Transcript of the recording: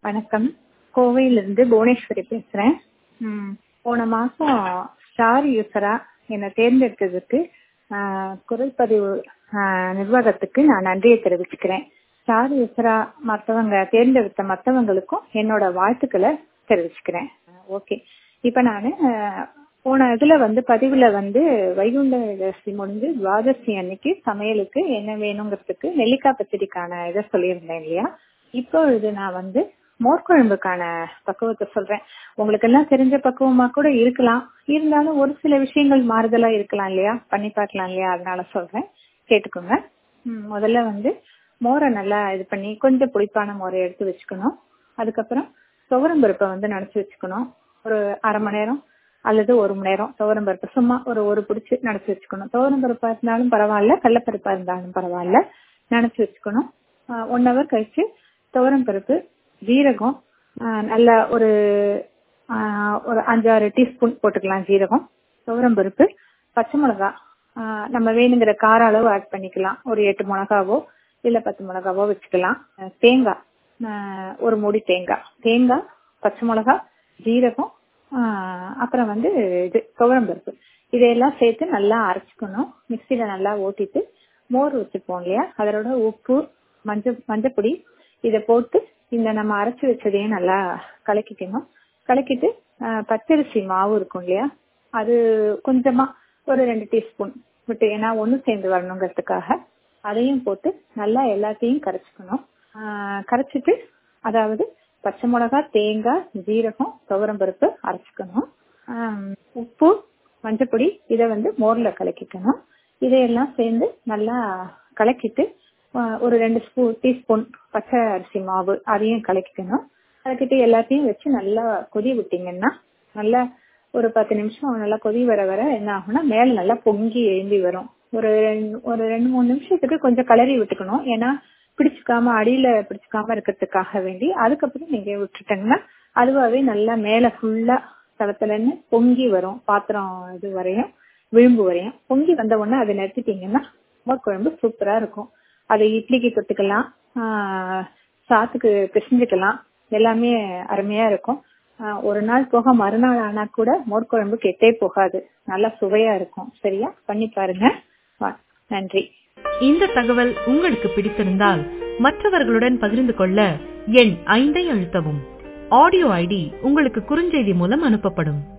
வணக்கம் கோவையிலிருந்து புவனேஸ்வரி பேசுறேன் ம், போன மாசம் ஸ்டார் யூசரா என்னை தேர்ந்தெடுத்ததுக்கு ஆஹ், குரல் பதிவு ஆஹ், நிர்வாகத்துக்கு நான் நன்றியை தெரிவிச்சுக்கிறேன் ஸ்டார் யூசரா மற்றவங்க தேர்ந்தெடுத்த மற்றவங்களுக்கும் என்னோட வாழ்த்துக்களை தெரிவிச்சுக்கிறேன் ஓகே இப்ப நான் போன இதுல வந்து பதிவுல வந்து வைகுண்ட ஏகாதசி முடிஞ்சு துவாதசி அன்னைக்கு சமையலுக்கு என்ன வேணுங்கிறதுக்கு நெல்லிக்காய் பச்சடிக்கான இதை சொல்லியிருந்தேன் இல்லையா இப்போ இது நான் வந்து மோர்க்குழம்புக்கான பக்குவத்தை சொல்றேன் உங்களுக்கு எல்லாம் தெரிஞ்ச பக்குவமா கூட இருக்கலாம் இருந்தாலும் ஒரு சில விஷயங்கள் மாறுதலா இருக்கலாம் இல்லையா பண்ணி பார்க்கலாம் இல்லையா அதனால சொல்றேன் கேட்டுக்கோங்க ம், முதல்ல வந்து மோரை நல்லா இது பண்ணி கொஞ்சம் புளிப்பான மோரை எடுத்து வச்சுக்கணும் அதுக்கப்புறம் துவரம் பருப்பை வந்து நனைச்சு வச்சுக்கணும் ஒரு அரை மணி நேரம் அல்லது ஒரு மணி நேரம் துவரம் பருப்பு சும்மா ஒரு ஒரு பிடிச்சி நனைச்சு வச்சுக்கணும் துவரம் பருப்பா இருந்தாலும் பரவாயில்ல கடலப்பருப்பா இருந்தாலும் பரவாயில்ல நனைச்சு வச்சுக்கணும் ஒன் ஹவர் கழிச்சு துவரம் பருப்பு ஜீரகம் ஆஹ் நல்ல ஒரு ஆஹ் ஒரு அஞ்சாறு டீஸ்பூன் போட்டுக்கலாம் ஜீரகம் துவரம் பருப்பு பச்சை மிளகா ஆஹ் நம்ம வேணுங்கிற கார அளவு ஆட் பண்ணிக்கலாம் ஒரு எட்டு மிளகாவோ இல்ல பத்து மிளகாவோ வச்சுக்கலாம் ஆஹ் தேங்காய் ஆஹ் ஒரு மூடி தேங்காய் தேங்காய் பச்சை மிளகா ஜீரகம் ஆஹ் அப்புறம் வந்து இது துவரம் பருப்பு இதையெல்லாம் சேர்த்து நல்லா அரைச்சுக்கணும் மிக்சியில நல்லா ஓட்டிட்டு மோர் வச்சுப்போம் இல்லையா அதோட உப்பு மஞ்சள் மஞ்சப்பொடி இதை போட்டு இந்த நம்ம அரைச்சு வச்சதையும் நல்லா கலக்கிக்கணும் கலக்கிட்டு ஆஹ் பச்சரிசி மாவு இருக்கும் இல்லையா அது கொஞ்சமா ஒரு ரெண்டு டீஸ்பூன் விட்டு ஏன்னா ஒண்ணு சேர்ந்து வரணுங்கிறதுக்காக அதையும் போட்டு நல்லா எல்லாத்தையும் கரைச்சுக்கணும் ஆஹ் கரைச்சிட்டு அதாவது பச்சை மிளகா தேங்காய் ஜீரகம் துவரம் பருப்பு அரைச்சுக்கணும் ஆஹ் உப்பு மஞ்சப்பொடி இதை வந்து மோர்ல கலக்கிக்கணும் இதையெல்லாம் சேர்ந்து நல்லா கலக்கிட்டு ஆஹ் ஒரு ரெண்டு ஸ்பூ டீஸ்பூன் பச்சை அரிசி மாவு அதையும் கலக்கிக்கணும் கலக்கிட்டு எல்லாத்தையும் வச்சு நல்லா கொதி விட்டீங்கன்னா நல்லா ஒரு பத்து நிமிஷம் நல்லா கொதி வர வர என்ன ஆகும்னா மேல நல்லா பொங்கி எழும்பி வரும் ஒரு ரெண்டு- ஒரு ரெண்டு மூணு நிமிஷத்துக்கு கொஞ்சம் கிளறி விட்டுக்கணும் ஏன்னா பிடிச்சுக்காம அடியில பிடிச்சுக்காம இருக்கிறதுக்காக வேண்டி அதுக்கப்புறம் நீங்க விட்டுட்டீங்கன்னா அதுவாவே நல்லா மேல ஃபுல்லா தளத்துலன்னு பொங்கி வரும் பாத்திரம் இது வரையும் விளிம்பு வரையும் பொங்கி வந்த உடனே அதை நிறுத்திட்டீங்கன்னா மோர் குழம்பு சூப்பரா இருக்கும் அதை இட்லிக்கு தொட்டுக்கலாம் ஆஹ் சாத்துக்கு பிசைஞ்சுக்கலாம் எல்லாமே அருமையா இருக்கும் ஆஹ் ஒரு நாள் போக மறுநாள் ஆனா கூட மோர் குழம்பு கெட்டே போகாது நல்லா சுவையா இருக்கும் சரியா பண்ணி பாருங்க வா- நன்றி இந்த தகவல் உங்களுக்கு பிடித்திருந்தால் மற்றவர்களுடன் பகிர்ந்து கொள்ள எண் ஐந்தை அழுத்தவும் ஆடியோ ஐடி உங்களுக்கு குறுஞ்செய்தி மூலம் அனுப்பப்படும்